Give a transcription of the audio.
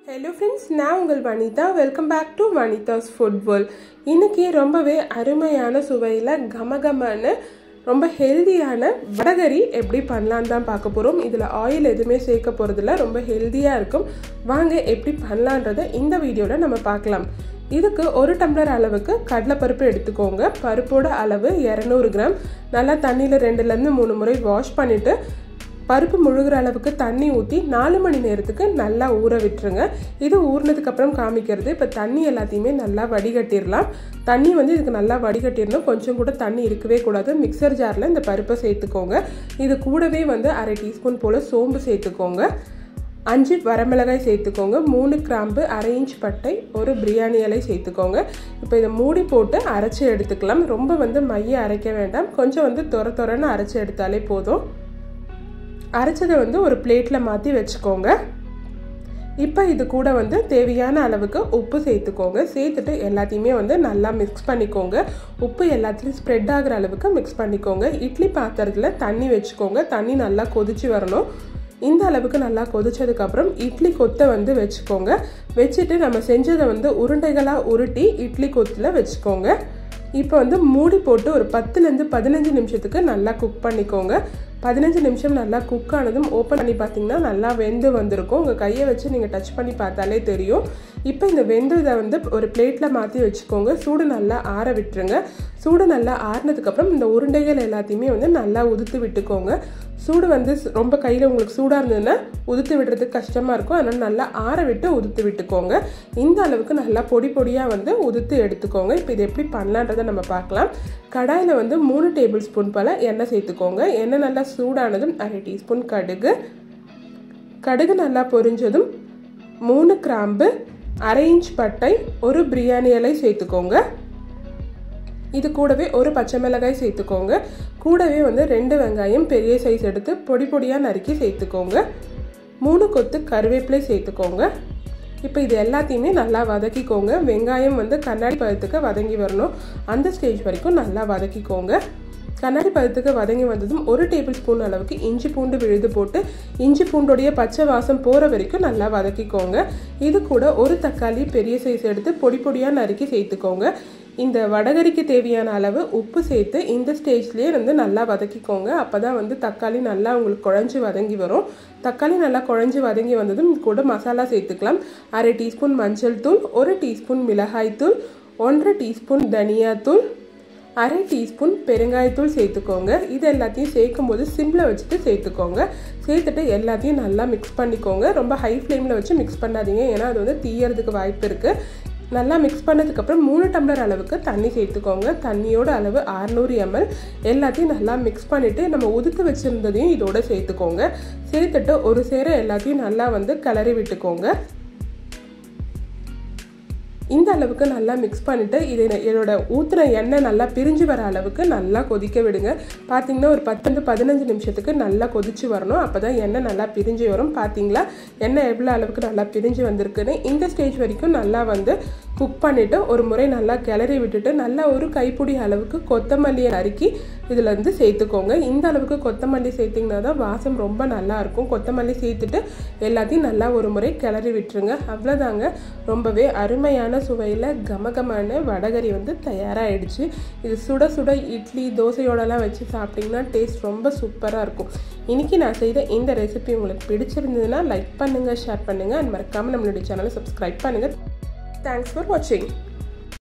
hello friends நான் உங்கள் Vanitha welcome back to Vanitha's food world இன்றைக்கி ரொம்பவே அருமையான சுவையில் கமகமான ரொம்ப ஹெல்தியான வடகரி எப்படி பண்ணலான்னு தான் பார்க்க போகிறோம் இதில் ஆயில் எதுவுமே சேர்க்க போகிறதில்ல ரொம்ப ஹெல்த்தியாக இருக்கும் வாங்க எப்படி பண்ணலான்றதை இந்த வீடியோவில் நம்ம பார்க்கலாம் இதுக்கு ஒரு டம்ளர் அளவுக்கு கடலைப்பருப்பு எடுத்துக்கோங்க பருப்போட அளவு இரநூறு கிராம் நல்லா தண்ணியில் ரெண்டுலேருந்து மூணு முறை வாஷ் பண்ணிவிட்டு பருப்பு முழுகிற அளவுக்கு தண்ணி ஊற்றி நாலு மணி நேரத்துக்கு நல்லா ஊற விட்டுருங்க இது ஊறினதுக்கப்புறம் காமிக்கிறது இப்போ தண்ணி எல்லாத்தையுமே நல்லா வடிகட்டிடலாம் தண்ணி வந்து இதுக்கு நல்லா வடிகட்டிடணும் கொஞ்சம் கூட தண்ணி இருக்கவே கூடாது மிக்சர் ஜாரில் இந்த பருப்பை சேர்த்துக்கோங்க இது கூடவே வந்து அரை டீஸ்பூன் போல் சோம்பு சேர்த்துக்கோங்க அஞ்சு வரமிளகாய் சேர்த்துக்கோங்க மூணு கிராம்பு அரை இன்ச் பட்டை ஒரு பிரியாணி இலை சேர்த்துக்கோங்க இப்போ இதை மூடி போட்டு அரைச்சி எடுத்துக்கலாம் ரொம்ப வந்து மைய அரைக்க வேண்டாம் கொஞ்சம் வந்து தொர தொரன்னு அரைச்சி எடுத்தாலே போதும் அரைச்சதை வந்து ஒரு பிளேட்டில் மாற்றி வச்சுக்கோங்க இப்போ இது கூட வந்து தேவையான அளவுக்கு உப்பு சேர்த்துக்கோங்க சேர்த்துட்டு எல்லாத்தையுமே வந்து நல்லா மிக்ஸ் பண்ணிக்கோங்க உப்பு எல்லாத்துலேயும் ஸ்ப்ரெட் ஆகிற அளவுக்கு மிக்ஸ் பண்ணிக்கோங்க இட்லி பாத்திரத்தில் தண்ணி வச்சுக்கோங்க தண்ணி நல்லா கொதிச்சு வரணும் இந்த அளவுக்கு நல்லா கொதிச்சதுக்கப்புறம் இட்லி கொத்தை வந்து வச்சுக்கோங்க வச்சுட்டு நம்ம செஞ்சதை வந்து உருண்டைகளாக உருட்டி இட்லி கொத்தில் வச்சுக்கோங்க இப்போ வந்து மூடி போட்டு ஒரு பத்துலேருந்து பதினஞ்சு நிமிஷத்துக்கு நல்லா குக் பண்ணிக்கோங்க பதினஞ்சு நிமிஷம் நல்லா குக் ஆனதும் ஓப்பன் பண்ணி பார்த்தீங்கன்னா நல்லா வெந்து வந்திருக்கும் உங்கள் கையை வச்சு நீங்கள் டச் பண்ணி பார்த்தாலே தெரியும் இப்போ இந்த வெந்ததை வந்து ஒரு பிளேட்டில் மாற்றி வச்சுக்கோங்க சூடு நல்லா ஆற விட்டுருங்க சூடு நல்லா ஆறினதுக்கப்புறம் இந்த உருண்டைகள் எல்லாத்தையுமே வந்து நல்லா உதுத்து விட்டுக்கோங்க சூடு வந்து ரொம்ப கையில் உங்களுக்கு சூடாக இருந்ததுன்னா உதுத்து விடுறதுக்கு கஷ்டமாக இருக்கும் அதனால் நல்லா ஆற விட்டு உதுத்து விட்டுக்கோங்க இந்த அளவுக்கு நல்லா பொடி பொடியாக வந்து உதுத்து எடுத்துக்கோங்க இப்போ இது எப்படி பண்ணலான்றதை நம்ம பார்க்கலாம் கடாயில் வந்து மூணு டேபிள் ஸ்பூன் போல் எண்ணெய் சேர்த்துக்கோங்க எண்ணெய் நல்லா சூடானதும் அரை டீஸ்பூன் கடுகு கடுகு நல்லா பொரிஞ்சதும் மூணு கிராம்பு அரை இன்ச் பட்டை ஒரு பிரியாணி இலை சேர்த்துக்கோங்க இது கூடவே ஒரு பச்சை மிளகாய் சேர்த்துக்கோங்க கூடவே வந்து ரெண்டு வெங்காயம் பெரிய சைஸ் எடுத்து பொடி பொடியாக நறுக்கி சேர்த்துக்கோங்க மூணு கொத்து கருவேப்பிலை சேர்த்துக்கோங்க இப்போ இது எல்லாத்தையுமே நல்லா வதக்கிக்கோங்க வெங்காயம் வந்து கண்ணாடி பதத்துக்கு வதங்கி வரணும் அந்த ஸ்டேஜ் வரைக்கும் நல்லா வதக்கிக்கோங்க கண்ணாடி பதத்துக்கு வதங்கி வந்ததும் ஒரு டேபிள் ஸ்பூன் அளவுக்கு இஞ்சி பூண்டு விழுது போட்டு இஞ்சி பூண்டோடைய பச்சை வாசம் போகிற வரைக்கும் நல்லா வதக்கிக்கோங்க இது கூட ஒரு தக்காளி பெரிய சைஸ் எடுத்து பொடி பொடியாக நறுக்கி சேர்த்துக்கோங்க இந்த வடகரிக்கு தேவையான அளவு உப்பு சேர்த்து இந்த ஸ்டேஜ்லேயே வந்து நல்லா வதக்கிக்கோங்க அப்போ தான் வந்து தக்காளி நல்லா உங்களுக்கு குழஞ்சி வதங்கி வரும் தக்காளி நல்லா குழஞ்சி வதங்கி வந்ததும் இது கூட மசாலா சேர்த்துக்கலாம் அரை டீஸ்பூன் மஞ்சள் தூள் ஒரு டீஸ்பூன் மிளகாய் தூள் ஒன்றரை டீஸ்பூன் தனியாத்தூள் அரை டீஸ்பூன் பெருங்காயத்தூள் சேர்த்துக்கோங்க இது எல்லாத்தையும் சேர்க்கும் போது சிம்மில் வச்சுட்டு சேர்த்துக்கோங்க சேர்த்துட்டு எல்லாத்தையும் நல்லா மிக்ஸ் பண்ணிக்கோங்க ரொம்ப ஹை ஃப்ளேமில் வச்சு மிக்ஸ் பண்ணாதீங்க ஏன்னா அது வந்து தீயறதுக்கு வாய்ப்பு இருக்குது நல்லா மிக்ஸ் பண்ணதுக்கப்புறம் மூணு டம்ளர் அளவுக்கு தண்ணி சேர்த்துக்கோங்க தண்ணியோட அளவு அறநூறு எம்எல் எல்லாத்தையும் நல்லா மிக்ஸ் பண்ணிவிட்டு நம்ம உதுத்து வச்சுருந்ததையும் இதோட சேர்த்துக்கோங்க சேர்த்துட்டு ஒரு சேர எல்லாத்தையும் நல்லா வந்து கிளறி விட்டுக்கோங்க இந்த அளவுக்கு நல்லா மிக்ஸ் பண்ணிவிட்டு இது என்னோட ஊற்றின எண்ணெய் நல்லா பிரிஞ்சு வர அளவுக்கு நல்லா கொதிக்க விடுங்க பார்த்தீங்கன்னா ஒரு பத்து பதினஞ்சு நிமிஷத்துக்கு நல்லா கொதிச்சு வரணும் அப்போ தான் எண்ணெய் நல்லா பிரிஞ்சு வரும் பார்த்தீங்களா எண்ணெய் எவ்வளோ அளவுக்கு நல்லா பிரிஞ்சு வந்திருக்குன்னு இந்த ஸ்டேஜ் வரைக்கும் நல்லா வந்து குக் பண்ணிவிட்டு ஒரு முறை நல்லா கிளறி விட்டுட்டு நல்லா ஒரு கைப்பிடி அளவுக்கு கொத்தமல்லியை நறுக்கி இதில் வந்து சேர்த்துக்கோங்க இந்த அளவுக்கு கொத்தமல்லி சேர்த்திங்கன்னா தான் வாசம் ரொம்ப நல்லா இருக்கும் கொத்தமல்லி சேர்த்துட்டு எல்லாத்தையும் நல்லா ஒரு முறை கிளறி விட்டுருங்க அவ்வளோதாங்க ரொம்பவே அருமையான சுவையில் கமகமான வடகரி வந்து தயாராகிடுச்சு இது சுட சுட இட்லி தோசையோடலாம் வச்சு சாப்பிட்டிங்கன்னா டேஸ்ட் ரொம்ப சூப்பராக இருக்கும் இன்றைக்கி நான் செய்த இந்த ரெசிபி உங்களுக்கு பிடிச்சிருந்ததுன்னா லைக் பண்ணுங்கள் ஷேர் பண்ணுங்கள் அண்ட் மறக்காமல் நம்மளுடைய சேனலை சப்ஸ்கிரைப் பண்ணுங்கள் தேங்க்ஸ் ஃபார் வாட்சிங்